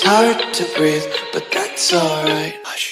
hard to breathe, but that's alright. Hush.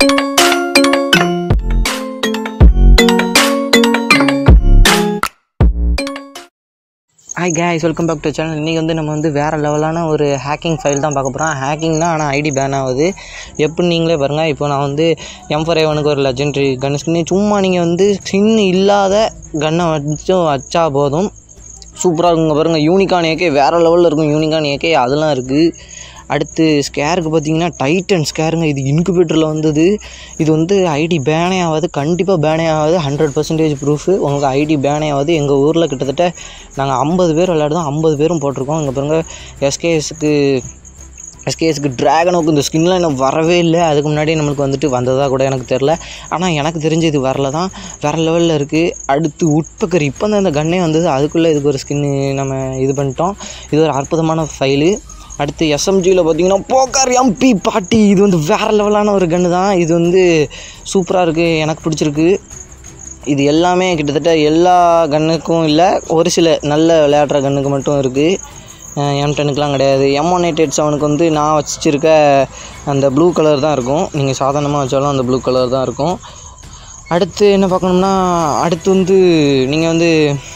Hi guys welcome back to channel இன்றைக்கி வந்து நம்ம வந்து வேறு லெவலான ஒரு ஹேக்கிங் ஃபைல் தான் பார்க்க போகிறோம் ஹேக்கிங் தான் ஆனால் ஐடி பேன் ஆகுது எப்படி நீங்களே பாருங்கள் இப்போ நான் வந்து எம் ஃபோர் ஏவனுக்கு ஒரு லெஜெண்டரி கன் ஸ்கின் சும்மா நீங்கள் வந்து ஸ்கின் இல்லாத கன்னை வச்சு வச்சா போதும் சூப்பராக இருக்குங்க பாருங்கள் யூனிகான் ஏகே வேறு லெவலில் இருக்கும் யூனிகான் ஏகே அதெல்லாம் இருக்குது அடுத்து ஸ்கேருக்கு பார்த்தீங்கன்னா டைட்டன் ஸ்கேருங்க இது இன்குபேட்டரில் வந்தது இது வந்து ஐடி பேனே ஆகாது கண்டிப்பாக பேனே ஆகாது ஹண்ட்ரட் பர்சன்டேஜ் ப்ரூஃபு உங்களுக்கு ஐடி பேனே ஆகாது எங்கள் ஊரில் கிட்டத்தட்ட நாங்கள் ஐம்பது பேர் விளையாடுதோம் ஐம்பது பேரும் போட்டிருக்கோம் இங்கே பாருங்க எஸ்கேஎஸ்க்கு எஸ்கேஎஸ்க்கு ட்ராகனுக்கு இந்த ஸ்கின்லாம் இன்னும் வரவே இல்லை அதுக்கு முன்னாடி நம்மளுக்கு வந்துட்டு வந்ததாக கூட எனக்கு தெரில ஆனால் எனக்கு தெரிஞ்சு இது வரல தான் வேறு லெவலில் இருக்குது அடுத்து உட்பக்கர் இப்போ தான் இந்த கன்னே வந்தது அதுக்குள்ளே இதுக்கு ஒரு ஸ்கின்னு நம்ம இது பண்ணிட்டோம் இது ஒரு அற்புதமான ஃபைலு அடுத்து எஸ்எம்ஜியில் பார்த்தீங்கன்னா போக்கார் எம்பி பாட்டி இது வந்து வேறு லெவலான ஒரு கன்று தான் இது வந்து சூப்பராக இருக்குது எனக்கு பிடிச்சிருக்கு இது எல்லாமே கிட்டத்தட்ட எல்லா கன்னுக்கும் இல்லை ஒரு சில நல்ல விளையாடுற கன்னுக்கு மட்டும் இருக்குது எம் டெனுக்குலாம் கிடையாது எம் ஒன் எயிட் எயிட் செவனுக்கு வந்து நான் வச்சிருக்க அந்த ப்ளூ கலர் தான் இருக்கும் நீங்கள் சாதாரணமாக வச்சாலும் அந்த ப்ளூ கலர் தான் இருக்கும் அடுத்து என்ன பார்க்கணும்னா அடுத்து வந்து நீங்கள் வந்து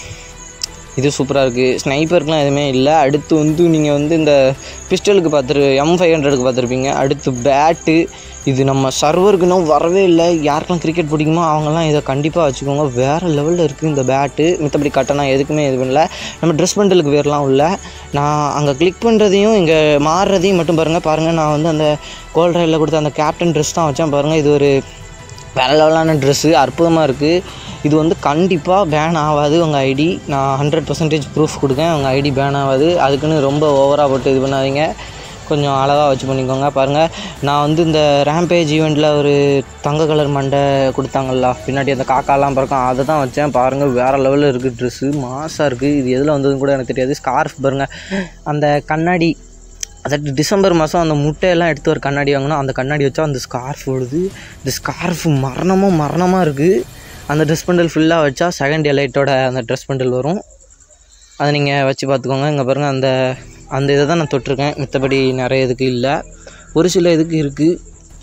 இது சூப்பராக இருக்குது ஸ்னைப்பருக்குலாம் எதுவுமே இல்லை அடுத்து வந்து நீங்கள் வந்து இந்த பிஸ்டலுக்கு பார்த்துரு எம் ஃபைவ் ஹண்ட்ரடுக்கு பார்த்துருப்பீங்க அடுத்து பேட்டு இது நம்ம சர்வருக்கு இன்னும் வரவே இல்லை யாருக்கெல்லாம் கிரிக்கெட் பிடிக்குமோ அவங்கெல்லாம் இதை கண்டிப்பாக வச்சுக்கோங்க வேறு லெவலில் இருக்குது இந்த பேட்டு மித்தபடி கட்டணா எதுக்குமே இது பண்ணல நம்ம ட்ரெஸ் பண்டலுக்கு வேறலாம் இல்லை நான் அங்கே கிளிக் பண்ணுறதையும் இங்கே மாறுறதையும் மட்டும் பாருங்கள் பாருங்கள் நான் வந்து அந்த கோல்ட் ரயிலில் கொடுத்த அந்த கேப்டன் ட்ரெஸ் தான் வச்சேன் பாருங்கள் இது ஒரு வேறு லெவலான ட்ரெஸ்ஸு அற்புதமாக இருக்குது இது வந்து கண்டிப்பாக பேன் ஆகாது உங்கள் ஐடி நான் ஹண்ட்ரட் பர்சன்டேஜ் ப்ரூஃப் கொடுக்கேன் உங்கள் ஐடி பேன் ஆகாது அதுக்குன்னு ரொம்ப ஓவராக போட்டு இது பண்ணாதீங்க கொஞ்சம் அழகாக வச்சு பண்ணிக்கோங்க பாருங்கள் நான் வந்து இந்த ரேம்பேஜ் ஈவெண்ட்டில் ஒரு தங்க கலர் மண்டை கொடுத்தாங்கல்ல பின்னாடி அந்த காக்காலாம் பறக்கும் அதை தான் வச்சேன் பாருங்கள் வேறு லெவலில் இருக்குது ட்ரெஸ்ஸு மாசாக இருக்குது இது எதில் வந்ததுன்னு கூட எனக்கு தெரியாது ஸ்கார்ஃப் பாருங்கள் அந்த கண்ணாடி அதாவது டிசம்பர் மாதம் அந்த முட்டையெல்லாம் எடுத்து ஒரு கண்ணாடி வாங்கினோம் அந்த கண்ணாடி வச்சா அந்த ஸ்கார்ஃப் விழுது இந்த ஸ்கார்ஃப் மரணமாக மரணமாக இருக்குது அந்த ட்ரெஸ் பண்டல் ஃபுல்லாக வச்சா செகண்ட் எலைட்டோட அந்த ட்ரெஸ் பண்டல் வரும் அதை நீங்கள் வச்சு பார்த்துக்கோங்க இங்கே பாருங்கள் அந்த அந்த இதை தான் நான் தொட்டிருக்கேன் மித்தபடி நிறைய இதுக்கு இல்லை ஒரு சில இதுக்கு இருக்குது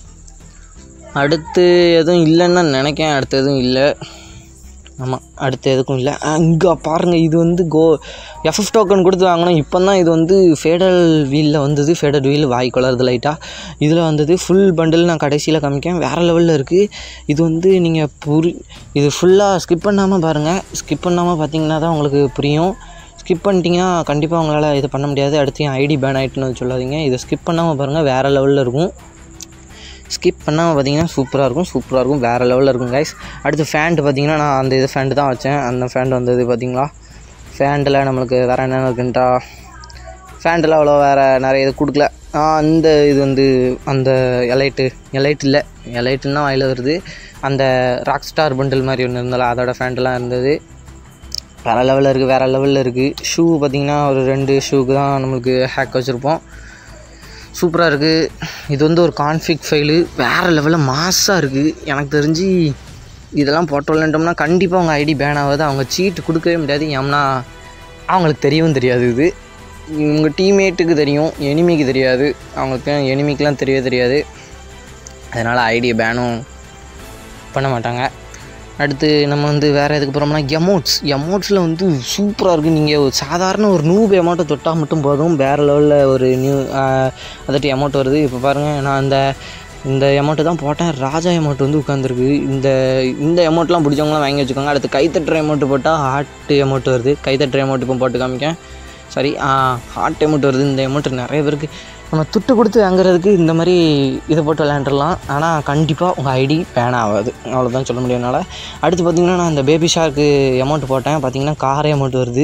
அடுத்து எதுவும் இல்லைன்னு தான் நினைக்கேன் அடுத்து எதுவும் இல்லை ஆமாம் அடுத்து எதுக்கும் இல்லை இங்கே பாருங்கள் இது வந்து கோ எஃப்எஃப் டோக்கன் கொடுத்து வாங்கினோம் இப்போ தான் இது வந்து ஃபேடல் வீலில் வந்தது ஃபேடல் வீல் வாய் குளருது லைட்டாக இதில் வந்தது ஃபுல் பண்டில் நான் கடைசியில் காமிக்கேன் வேறு லெவலில் இருக்குது இது வந்து நீங்கள் புரி இது ஃபுல்லாக ஸ்கிப் பண்ணாமல் பாருங்கள் ஸ்கிப் பண்ணாமல் பார்த்தீங்கன்னா தான் உங்களுக்கு புரியும் ஸ்கிப் பண்ணிட்டீங்கன்னா கண்டிப்பாக உங்களால் இது பண்ண முடியாது அடுத்து என் ஐடி பேன் ஆகிட்டுன்னு சொல்லாதீங்க இதை ஸ்கிப் பண்ணாமல் பாருங்கள் வேறு லெவலில் இருக்கும் ஸ்கிப் பண்ணாமல் பார்த்தீங்கன்னா சூப்பராக இருக்கும் சூப்பராக இருக்கும் வேறு லெவலில் இருக்கும் கைஸ் அடுத்து ஃபேண்ட்டு பார்த்தீங்கன்னா நான் அந்த இது ஃபேண்ட்டு தான் வச்சேன் அந்த ஃபேண்ட் வந்தது பார்த்தீங்களா ஃபேண்ட்டில் நம்மளுக்கு வேறு என்னென்ன இருக்குன்ட்டா ஃபேண்ட்டில் அவ்வளோ வேறு நிறைய இது கொடுக்கல ஆ, அந்த இது வந்து அந்த எலைட்டு எலைட் இல்லை எலைட்டுன்னா வாயில் வருது அந்த ராக் ஸ்டார் பண்டில் மாதிரி ஒன்று இருந்தால அதோட ஃபேண்ட்டெல்லாம் இருந்தது வேறு லெவலில் இருக்குது வேறு லெவலில் இருக்குது ஷூ பார்த்திங்கன்னா ஒரு ரெண்டு ஷூக்கு தான் நம்மளுக்கு ஹேக் வச்சுருப்போம் சூப்பராக இருக்குது இது வந்து ஒரு கான்ஃபிக் ஃபைலு வேறு லெவலில் மாஸாக இருக்குது எனக்கு தெரிஞ்சு இதெல்லாம் போட்டு விளாண்டோம்னா கண்டிப்பாக அவங்க ஐடி பேன் ஆகாது அவங்க சீட்டு கொடுக்கவே முடியாது ஏம்னா அவங்களுக்கு தெரியவும் தெரியாது இது உங்கள் டீம்மேட்டுக்கு தெரியும் எனிமிக்கு தெரியாது அவங்களுக்கு எனிமிக்கெலாம் தெரியவே தெரியாது அதனால் ஐடி பேனும் பண்ண மாட்டாங்க அடுத்து நம்ம வந்து வேறு எதுக்கு போகிறோம்னா எமௌண்ட்ஸ் எமௌண்ட்ஸில் வந்து சூப்பராக இருக்குது நீங்கள் ஒரு சாதாரண ஒரு நூபு எமௌண்ட்டை தொட்டால் மட்டும் போதும் வேறு லெவலில் ஒரு நியூ அதாட்டி அமௌண்ட் வருது இப்போ பாருங்கள் நான் இந்த இந்த அமௌண்ட்டு தான் போட்டேன் ராஜா அமௌண்ட் வந்து உட்காந்துருக்கு இந்த இந்த அமௌண்ட்லாம் பிடிச்சவங்களாம் வாங்கி வச்சுக்கோங்க அடுத்து கைத்தட்டுற அமௌண்ட்டு போட்டால் ஹார்ட் அமௌண்ட் வருது கைத்தட்டுற அமௌண்ட் இப்போ போட்டு காமிக்கேன் சரி ஹார்ட் அமௌண்ட் வருது இந்த அமௌண்ட் நிறைய பேருக்கு நம்ம துட்டு கொடுத்து வாங்குறதுக்கு இந்த மாதிரி இதை போட்டு விளையாண்டுடலாம் ஆனால் கண்டிப்பாக உங்கள் ஐடி பேன் ஆகாது அவ்வளோதான் சொல்ல முடியும் என்னால் அடுத்து பார்த்திங்கன்னா நான் இந்த பேபி ஷார்க்கு அமௌண்ட் போட்டேன் பார்த்திங்கன்னா காரே அமௌண்ட் வருது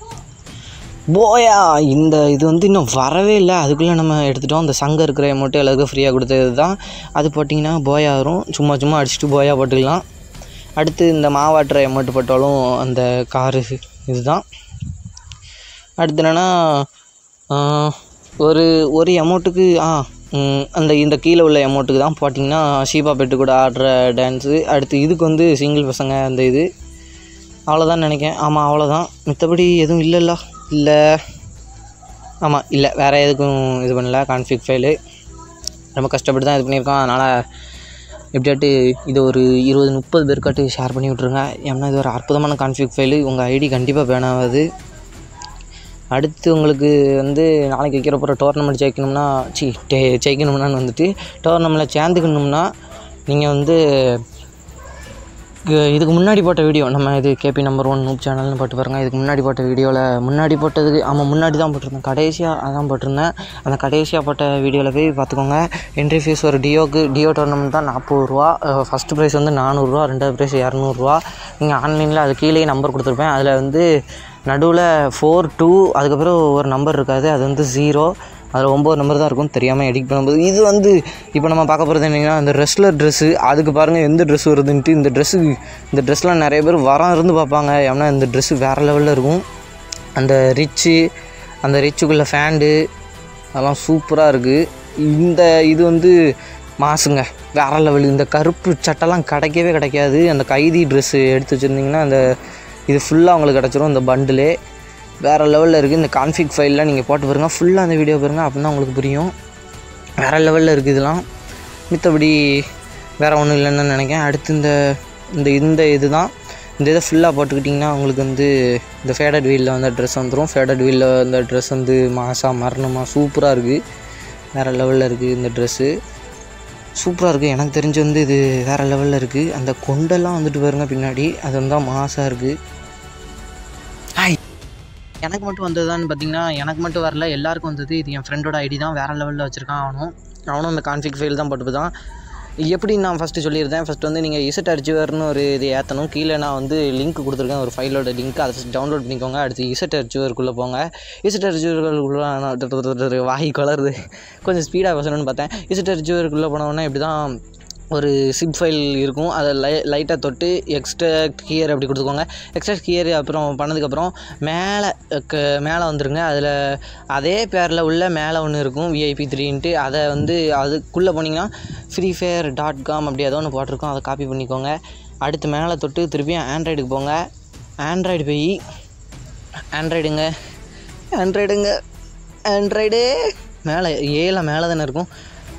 போயா இந்த இது வந்து இன்னும் வரவே இல்லை அதுக்குள்ளே நம்ம எடுத்துட்டோம் அந்த சங்கம் இருக்கிற அமௌண்ட்டு எல்லாருக்கும் ஃப்ரீயாக கொடுத்தது தான் அது போட்டிங்கன்னா போயா வரும் சும்மா சும்மா அடிச்சுட்டு போயா போட்டுக்கலாம் அடுத்து இந்த மாவாட்டுற அமௌண்ட் போட்டாலும் அந்த காரு இதுதான் அடுத்து என்னென்னா ஒரு ஒரு அமௌண்ட்டுக்கு ஆ ம், அந்த இந்த கீழே உள்ள அமௌண்ட்டுக்கு தான் போட்டிங்கன்னா ஷீபா பெட்டு கூட ஆடுற டான்ஸு அடுத்து இதுக்கு வந்து சிங்கிள் பசங்க அந்த இது அவ்வளோதான் நினைக்கிறேன் ஆமாம் அவ்வளோதான் மித்தபடி எதுவும் இல்லைல்ல இல்லை ஆமாம் இல்லை வேறு எதுக்கும் இது பண்ணல கான்ஃபிக் ஃபைலு ரொம்ப கஷ்டப்பட்டு தான் இது பண்ணியிருக்கோம் அதனால் எப்படியாட்டு இது ஒரு இருபது முப்பது பேருக்காட்டு ஷேர் பண்ணி விட்ருங்க ஏன்னா இது ஒரு அற்புதமான கான்ஃபிக் ஃபைலு உங்கள் ஐடி கண்டிப்பாக பேன் ஆகாது அடுத்து உங்களுக்கு வந்து நாளைக்கு வைக்கிற போகிற டோர்னமெண்ட் ஜெயிக்கணும்னா சி டே ஜெயிக்கணும்னான்னு வந்துட்டு டோர்னமெண்ட்டில் சேர்ந்துக்கணும்னா நீங்கள் வந்து கு- இதுக்கு முன்னாடி போட்ட வீடியோ நம்ம இது கேபி நம்பர் ஒன் நூப் சேனல்னு போட்டு பாருங்க இதுக்கு முன்னாடி போட்ட வீடியோவில் முன்னாடி போட்டதுக்கு ஆமாம் முன்னாடி தான் போட்டிருந்தேன் கடைசியாக அதான் போட்டிருந்தேன் அந்த கடைசியாக போட்ட வீடியோவில் போய் பார்த்துக்கோங்க என்ட்ரி ஃபீஸ் ஒரு டியோக்கு டியோ டோர்னமெண்ட் தான் நாற்பது ரூபா ஃபஸ்ட்டு ப்ரைஸ் வந்து நானூறுரூவா ரெண்டாவது ப்ரைஸ் இரநூறுவா நீங்கள் ஆன்லைனில் அது கீழே நம்பர் கொடுத்துருப்பேன் அதில் வந்து நடுவில் ஃபோர் டூ அதுக்கப்புறம் ஒரு நம்பர் இருக்காது அது வந்து ஜீரோ அதில் ஒம்பது நம்பர் தான் இருக்கும் தெரியாமல் எடிட் பண்ணும்போது இது வந்து இப்போ நம்ம பார்க்க போகிறது என்னென்னா இந்த ரெஸ்லர் ட்ரெஸ்ஸு அதுக்கு பாருங்கள் எந்த ட்ரெஸ் வருதுன்ட்டு இந்த ட்ரெஸ்ஸு இந்த ட்ரெஸ்லாம் நிறைய பேர் வரம் இருந்து பார்ப்பாங்க ஏன்னா இந்த ட்ரெஸ்ஸு வேறு லெவலில் இருக்கும் அந்த ரிச்சு அந்த ரிச்சுக்குள்ளே ஃபேண்டு அதெல்லாம் சூப்பராக இருக்குது இந்த இது வந்து மாசுங்க வேறு லெவல் இந்த கருப்பு சட்டைலாம் கிடைக்கவே கிடைக்காது அந்த கைதி ட்ரெஸ்ஸு எடுத்து வச்சுருந்தீங்கன்னா அந்த இது ஃபுல்லாக உங்களுக்கு கிடச்சிரும் இந்த பண்டிலே வேறு லெவலில் இருக்குது இந்த கான்ஃபிக் ஃபைல்லாம் நீங்கள் போட்டு பாருங்க ஃபுல்லாக அந்த வீடியோ பாருங்கள் அப்படின்னா உங்களுக்கு புரியும் வேறு லெவலில் இருக்குது இதெல்லாம் மித்தபடி வேறு ஒன்றும் இல்லைன்னு நினைக்கிறேன் அடுத்து இந்த இந்த இந்த இது தான் இந்த இதை ஃபுல்லாக போட்டுக்கிட்டிங்கன்னா உங்களுக்கு வந்து இந்த ஃபேடட் வீலில் வந்து ட்ரெஸ் வந்துடும் ஃபேடட் வீலில் இந்த ட்ரெஸ் வந்து மாசாக மரணமாக சூப்பராக இருக்குது வேறு லெவலில் இருக்குது இந்த ட்ரெஸ்ஸு சூப்பராக இருக்குது எனக்கு தெரிஞ்சு வந்து இது வேறு லெவலில் இருக்குது அந்த கொண்டெல்லாம் வந்துட்டு பாருங்க பின்னாடி அது வந்து மாசாக இருக்குது ஹாய் எனக்கு மட்டும் வந்ததுதான்னு பார்த்தீங்கன்னா எனக்கு மட்டும் வரல எல்லாருக்கும் வந்தது இது என் ஃப்ரெண்டோட ஐடி தான் வேறு லெவலில் வச்சுருக்கான் அவனும் அவனும் அந்த கான்ஃபிக் ஃபைல் தான் போட்டு தான் எப்படி நான் ஃபஸ்ட்டு சொல்லியிருந்தேன் ஃபஸ்ட் வந்து நீங்கள் இசட் அர்ச்சுவர்னு ஒரு இது ஏற்றணும் கீழே நான் வந்து லிங்க் கொடுத்துருக்கேன் ஒரு ஃபைலோட லிங்க் அதை ஃபஸ்ட் டவுன்லோட் பண்ணிக்கோங்க அடுத்து இசட் அர்ச்சுவருக்குள்ளே போங்க இசட் அர்ச்சுவருக்குள்ளே வாய் கலருது கொஞ்சம் ஸ்பீடாக பேசணும்னு பார்த்தேன் இசட் அர்ச்சுவருக்குள்ளே போனோடனே இப்படி தான் ஒரு சிப் ஃபைல் இருக்கும் அதை லை லைட்டாக தொட்டு எக்ஸ்ட்ராக்ட் கியர் அப்படி கொடுத்துக்கோங்க எக்ஸ்ட்ராக்ட் கியர் அப்புறம் பண்ணதுக்கப்புறம் மேலே க மேலே வந்துருங்க அதில் அதே பேரில் உள்ள மேலே ஒன்று இருக்கும் விஐபி த்ரீன்ட்டு அதை வந்து அதுக்குள்ளே போனீங்கன்னா ஃப்ரீ ஃபயர் டாட் காம் அப்படி ஏதோ ஒன்று போட்டிருக்கோம் அதை காப்பி பண்ணிக்கோங்க அடுத்து மேலே தொட்டு திருப்பியும் ஆண்ட்ராய்டுக்கு போங்க ஆண்ட்ராய்டு போய் ஆண்ட்ராய்டுங்க ஆண்ட்ராய்டுங்க ஆண்ட்ராய்டு மேலே ஏல மேலே தானே இருக்கும்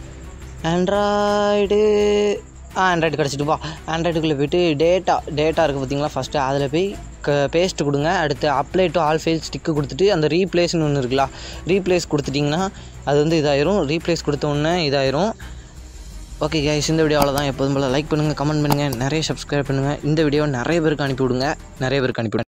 ஆண்ட்ராய்டு ஆ ஆண்ட்ராய்டு கிடச்சிட்டுப்பா ஆண்ட்ராய்டுக்குள்ளே போயிட்டு டேட்டா டேட்டா இருக்குது பார்த்தீங்களா ஃபஸ்ட்டு அதில் போய் க பேஸ்ட்டு கொடுங்க அடுத்து அப்ளை டு ஆல் ஃபைல் ஸ்டிக்கு கொடுத்துட்டு அந்த ரீப்ளேஸ்னு ஒன்று இருக்குல்ல ரீப்ளேஸ் கொடுத்துட்டிங்கன்னா அது வந்து இதாயிரும் ரீப்ளேஸ் கொடுத்த உடனே இதாயிரும் ஓகே கைஸ் இந்த வீடியோ அவ்வளோதான் எப்போதும் போல் லைக் பண்ணுங்கள் கமெண்ட் பண்ணுங்கள் நிறைய சப்ஸ்கிரைப் பண்ணுங்கள் இந்த வீடியோ நிறைய பேருக்கு அனுப்பி விடுங்க நிறைய பேருக்கு அனுப்பி விடுங்க